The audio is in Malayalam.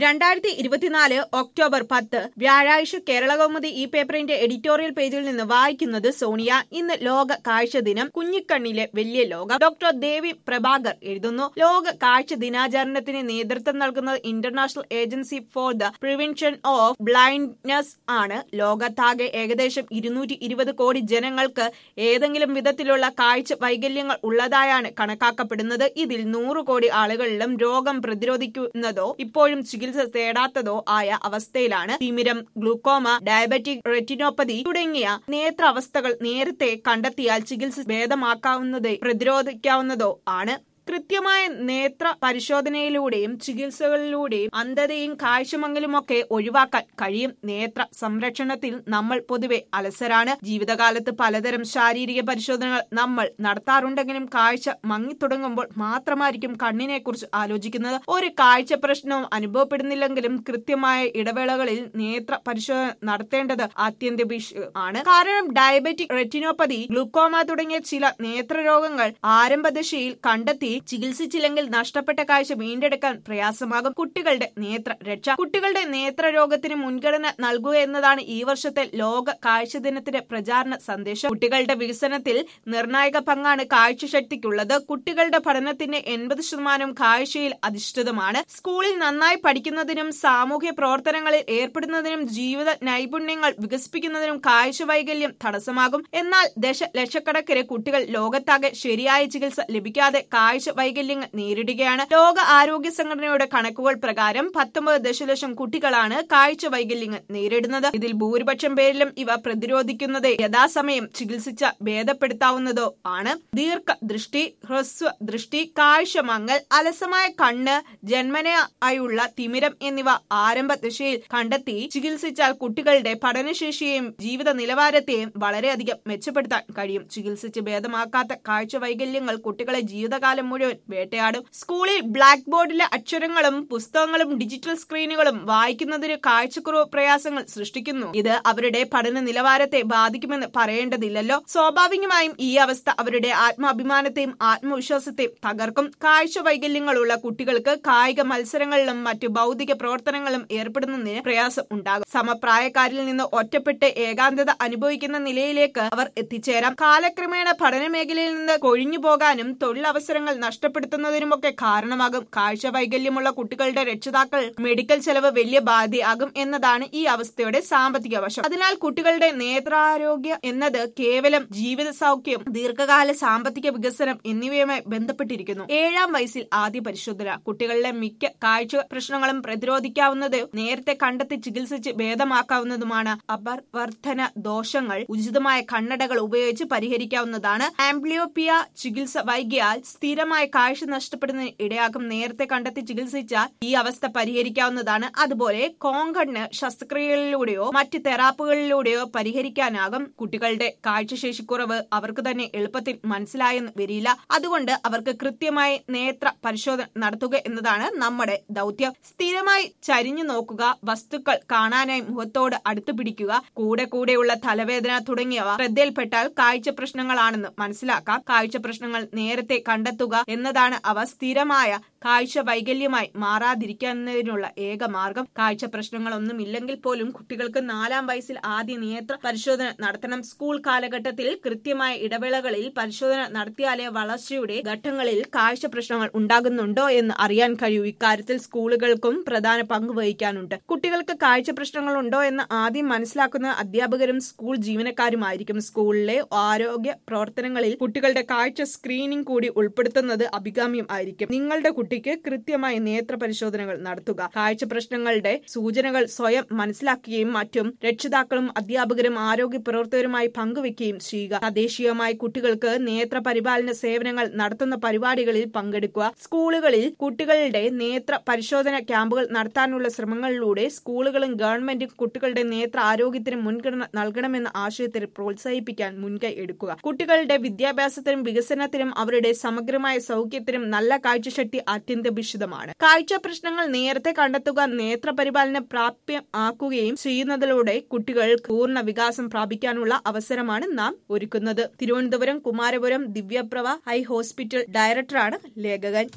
രണ്ടായിരത്തി ഇരുപത്തിനാല് ഒക്ടോബർ പത്ത് വ്യാഴാഴ്ച കേരളകൗമുദി ഈ പേപ്പറിന്റെ എഡിറ്റോറിയൽ പേജിൽ നിന്ന് വായിക്കുന്നത് സോണിയ ഇന്ന് ലോക കാഴ്ച ദിനം കുഞ്ഞിക്കണ്ണിലെ വലിയ ലോകം ഡോക്ടർ ദേവി പ്രഭാകർ എഴുതുന്നു ലോക കാഴ്ച ദിനാചരണത്തിന് നേതൃത്വം നൽകുന്നത് international agency for the prevention of blindness ആണ് ലോകത്താകെ ഏകദേശം ഇരുന്നൂറ്റി ഇരുപത് കോടി ജനങ്ങൾക്ക് ഏതെങ്കിലും വിധത്തിലുള്ള കാഴ്ച വൈകല്യങ്ങൾ ഉള്ളതായാണ് കണക്കാക്കപ്പെടുന്നത് ഇതിൽ നൂറ് കോടി ആളുകളിലും രോഗം പ്രതിരോധിക്കുന്നതോ ഇപ്പോഴും ചികിത്സ തേടാത്തതോ ആയ അവസ്ഥയിലാണ് തിമിരം ഗ്ലൂക്കോമ ഡയബറ്റിക് റെറ്റിനോപ്പതി തുടങ്ങിയ നേത്രാവസ്ഥകൾ നേരത്തെ കണ്ടെത്തിയാൽ ചികിത്സ ഭേദമാക്കാവുന്നതോ പ്രതിരോധിക്കാവുന്നതോ ആണ് കൃത്യമായ നേത്ര പരിശോധനയിലൂടെയും ചികിത്സകളിലൂടെയും അന്ധതയും കാഴ്ചമങ്ങലുമൊക്കെ ഒഴിവാക്കാൻ കഴിയും നേത്ര സംരക്ഷണത്തിൽ നമ്മൾ പൊതുവെ അലസരാണ് ജീവിതകാലത്ത് പലതരം ശാരീരിക പരിശോധനകൾ നമ്മൾ നടത്താറുണ്ടെങ്കിലും കാഴ്ച മങ്ങിത്തുടങ്ങുമ്പോൾ മാത്രമായിരിക്കും കണ്ണിനെ കുറിച്ച് ആലോചിക്കുന്നത് ഒരു കാഴ്ച പ്രശ്നവും അനുഭവപ്പെടുന്നില്ലെങ്കിലും കൃത്യമായ ഇടവേളകളിൽ നേത്ര പരിശോധന നടത്തേണ്ടത് അത്യന്താപേക്ഷ ആണ് കാരണം ഡയബറ്റിക് റെറ്റിനോപ്പതി ഗ്ലൂക്കോമ തുടങ്ങിയ ചില നേത്രരോഗങ്ങൾ ആരംഭദശയിൽ കണ്ടെത്തി ചികിത്സിച്ചില്ലെങ്കിൽ നഷ്ടപ്പെട്ട കാഴ്ച വീണ്ടെടുക്കാൻ പ്രയാസമാകും കുട്ടികളുടെ നേത്ര രക്ഷ കുട്ടികളുടെ നേത്രരോഗത്തിന് മുൻഗണന നൽകുക എന്നതാണ് ഈ വർഷത്തെ ലോക കാഴ്ച ദിനത്തിന്റെ പ്രചാരണ സന്ദേശം കുട്ടികളുടെ വികസനത്തിൽ നിർണായക പങ്കാണ് കാഴ്ചശക്തിക്കുള്ളത് കുട്ടികളുടെ പഠനത്തിന്റെ എൺപത് ശതമാനം കാഴ്ചയിൽ അധിഷ്ഠിതമാണ് സ്കൂളിൽ നന്നായി പഠിക്കുന്നതിനും സാമൂഹ്യ പ്രവർത്തനങ്ങളിൽ ഏർപ്പെടുന്നതിനും ജീവിത നൈപുണ്യങ്ങൾ വികസിപ്പിക്കുന്നതിനും കാഴ്ച വൈകല്യം തടസ്സമാകും എന്നാൽ ദശലക്ഷക്കണക്കിന് കുട്ടികൾ ലോകത്താകെ ശരിയായ ചികിത്സ ലഭിക്കാതെ കാഴ്ച വൈകല്യങ്ങൾ നേരിടുകയാണ് ലോക ആരോഗ്യ സംഘടനയുടെ കണക്കുകൾ പ്രകാരം പത്തൊമ്പത് ദശലക്ഷം കുട്ടികളാണ് കാഴ്ച വൈകല്യങ്ങൾ നേരിടുന്നത് ഇതിൽ ഭൂരിപക്ഷം പേരിലും ഇവ പ്രതിരോധിക്കുന്നത് യഥാസമയം ചികിത്സിച്ച ഭേദപ്പെടുത്താവുന്നതോ ആണ് ദീർഘ ദൃഷ്ടി ഹ്രസ്വ ദൃഷ്ടി കാഴ്ച മങ്ങൽ അലസമായ കണ്ണ് ജന്മനായുള്ള തിമിരം എന്നിവ ആരംഭ ദശയിൽ കണ്ടെത്തി ചികിത്സിച്ചാൽ കുട്ടികളുടെ പഠനശേഷിയെയും ജീവിത നിലവാരത്തെയും വളരെയധികം മെച്ചപ്പെടുത്താൻ കഴിയും ചികിത്സിച്ച് ഭേദമാക്കാത്ത കാഴ്ച വൈകല്യങ്ങൾ കുട്ടികളെ ജീവിതകാലം മുഴുവൻ വേട്ടയാടും സ്കൂളിൽ ബ്ലാക്ക് ബോർഡിലെ അക്ഷരങ്ങളും പുസ്തകങ്ങളും ഡിജിറ്റൽ സ്ക്രീനുകളും വായിക്കുന്നതിന് കാഴ്ചക്കുറവ് പ്രയാസങ്ങൾ സൃഷ്ടിക്കുന്നു ഇത് അവരുടെ പഠന നിലവാരത്തെ ബാധിക്കുമെന്ന് പറയേണ്ടതില്ലല്ലോ സ്വാഭാവികമായും ഈ അവസ്ഥ അവരുടെ ആത്മാഭിമാനത്തെയും ആത്മവിശ്വാസത്തെയും തകർക്കും കാഴ്ച വൈകല്യങ്ങളുള്ള കുട്ടികൾക്ക് കായിക മത്സരങ്ങളിലും മറ്റു ഭൗതിക പ്രവർത്തനങ്ങളിലും ഏർപ്പെടുന്നതിന് പ്രയാസം ഉണ്ടാകും സമപ്രായക്കാരിൽ നിന്ന് ഒറ്റപ്പെട്ട് ഏകാന്തത അനുഭവിക്കുന്ന നിലയിലേക്ക് അവർ എത്തിച്ചേരാം കാലക്രമേണ പഠന മേഖലയിൽ നിന്ന് കൊഴിഞ്ഞു പോകാനും തൊഴിലവസരങ്ങൾ നഷ്ടപ്പെടുത്തുന്നതിനുമൊക്കെ കാരണമാകും കാഴ്ച വൈകല്യമുള്ള കുട്ടികളുടെ രക്ഷിതാക്കൾ മെഡിക്കൽ ചെലവ് വലിയ ബാധ്യയാകും എന്നതാണ് ഈ അവസ്ഥയുടെ സാമ്പത്തിക വശം അതിനാൽ കുട്ടികളുടെ നേത്രാരോഗ്യ എന്നത് കേവലം ജീവിത സൗഖ്യം ദീർഘകാല സാമ്പത്തിക വികസനം എന്നിവയുമായി ബന്ധപ്പെട്ടിരിക്കുന്നു ഏഴാം വയസ്സിൽ ആദ്യ പരിശോധന കുട്ടികളിലെ മിക്ക കാഴ്ച പ്രശ്നങ്ങളും പ്രതിരോധിക്കാവുന്നത് നേരത്തെ കണ്ടെത്തി ചികിത്സിച്ച് ഭേദമാക്കാവുന്നതുമാണ് അപവർത്തന ദോഷങ്ങൾ ഉചിതമായ കണ്ണടകൾ ഉപയോഗിച്ച് പരിഹരിക്കാവുന്നതാണ് ആംബ്ലിയോപിയ ചികിത്സ വൈകിയാൽ സ്ഥിരമായ കാഴ്ച നഷ്ടപ്പെടുന്നതിന് ഇടയാക്കും നേരത്തെ കണ്ടെത്തി ചികിത്സിച്ചാൽ ഈ അവസ്ഥ പരിഹരിക്കാവുന്നതാണ് അതുപോലെ കോങ്കണ്ണ് ശസ്ത്രക്രിയകളിലൂടെയോ മറ്റ് തെറാപ്പുകളിലൂടെയോ പരിഹരിക്കാനാകും കുട്ടികളുടെ കാഴ്ചശേഷിക്കുറവ് അവർക്ക് തന്നെ എളുപ്പത്തിൽ മനസ്സിലായെന്ന് വരില്ല അതുകൊണ്ട് അവർക്ക് കൃത്യമായി നേത്ര പരിശോധന നടത്തുക എന്നതാണ് നമ്മുടെ ദൗത്യം സ്ഥിരമായി ചരിഞ്ഞു നോക്കുക വസ്തുക്കൾ കാണാനായി മുഖത്തോട് അടുത്തു പിടിക്കുക കൂടെ കൂടെയുള്ള തലവേദന തുടങ്ങിയവ ശ്രദ്ധയിൽപ്പെട്ടാൽ കാഴ്ച പ്രശ്നങ്ങളാണെന്ന് മനസ്സിലാക്കാം കാഴ്ച പ്രശ്നങ്ങൾ നേരത്തെ കണ്ടെത്തുക എന്നതാണ് അവ സ്ഥിരമായ കാഴ്ച വൈകല്യമായി മാറാതിരിക്കുന്നതിനുള്ള ഏക മാർഗം കാഴ്ച പ്രശ്നങ്ങളൊന്നും ഇല്ലെങ്കിൽ പോലും കുട്ടികൾക്ക് നാലാം വയസ്സിൽ ആദ്യ നേത്ര പരിശോധന നടത്തണം സ്കൂൾ കാലഘട്ടത്തിൽ കൃത്യമായ ഇടവേളകളിൽ പരിശോധന നടത്തിയാലേ വളർച്ചയുടെ ഘട്ടങ്ങളിൽ കാഴ്ച പ്രശ്നങ്ങൾ ഉണ്ടാകുന്നുണ്ടോ എന്ന് അറിയാൻ കഴിയൂ ഇക്കാര്യത്തിൽ സ്കൂളുകൾക്കും പ്രധാന പങ്ക് വഹിക്കാനുണ്ട് കുട്ടികൾക്ക് കാഴ്ച പ്രശ്നങ്ങൾ ഉണ്ടോ എന്ന് ആദ്യം മനസ്സിലാക്കുന്ന അധ്യാപകരും സ്കൂൾ ജീവനക്കാരുമായിരിക്കും സ്കൂളിലെ ആരോഗ്യ പ്രവർത്തനങ്ങളിൽ കുട്ടികളുടെ കാഴ്ച സ്ക്രീനിംഗ് കൂടി ഉൾപ്പെടുത്തുന്നത് അഭികാമ്യം ആയിരിക്കും നിങ്ങളുടെ കുട്ടിക്ക് കൃത്യമായി നേത്ര പരിശോധനകൾ നടത്തുക കാഴ്ച പ്രശ്നങ്ങളുടെ സൂചനകൾ സ്വയം മനസ്സിലാക്കുകയും മറ്റും രക്ഷിതാക്കളും അധ്യാപകരും ആരോഗ്യ പ്രവർത്തകരുമായി പങ്കുവെക്കുകയും ചെയ്യുക തദ്ദേശീയമായി കുട്ടികൾക്ക് നേത്ര പരിപാലന സേവനങ്ങൾ നടത്തുന്ന പരിപാടികളിൽ പങ്കെടുക്കുക സ്കൂളുകളിൽ കുട്ടികളുടെ നേത്ര പരിശോധന ക്യാമ്പുകൾ നടത്താനുള്ള ശ്രമങ്ങളിലൂടെ സ്കൂളുകളും ഗവൺമെന്റും കുട്ടികളുടെ നേത്ര ആരോഗ്യത്തിന് മുൻഗണന നൽകണമെന്ന ആശയത്തിൽ പ്രോത്സാഹിപ്പിക്കാൻ മുൻകൈ എടുക്കുക കുട്ടികളുടെ വിദ്യാഭ്യാസത്തിനും വികസനത്തിനും അവരുടെ സമഗ്രമായ സൗഖ്യത്തിനും നല്ല കാഴ്ചശക്തി അത്യന്താപേക്ഷിതമാണ് കാഴ്ച പ്രശ്നങ്ങൾ നേരത്തെ കണ്ടെത്തുക നേത്രപരിപാലനം പ്രാപ്യം ആക്കുകയും ചെയ്യുന്നതിലൂടെ കുട്ടികൾ പൂർണ്ണ വികാസം പ്രാപിക്കാനുള്ള അവസരമാണ് നാം ഒരുക്കുന്നത് തിരുവനന്തപുരം കുമാരപുരം ദിവ്യപ്രഭ ഹൈ ഹോസ്പിറ്റൽ ഡയറക്ടറാണ് ലേഖകൻ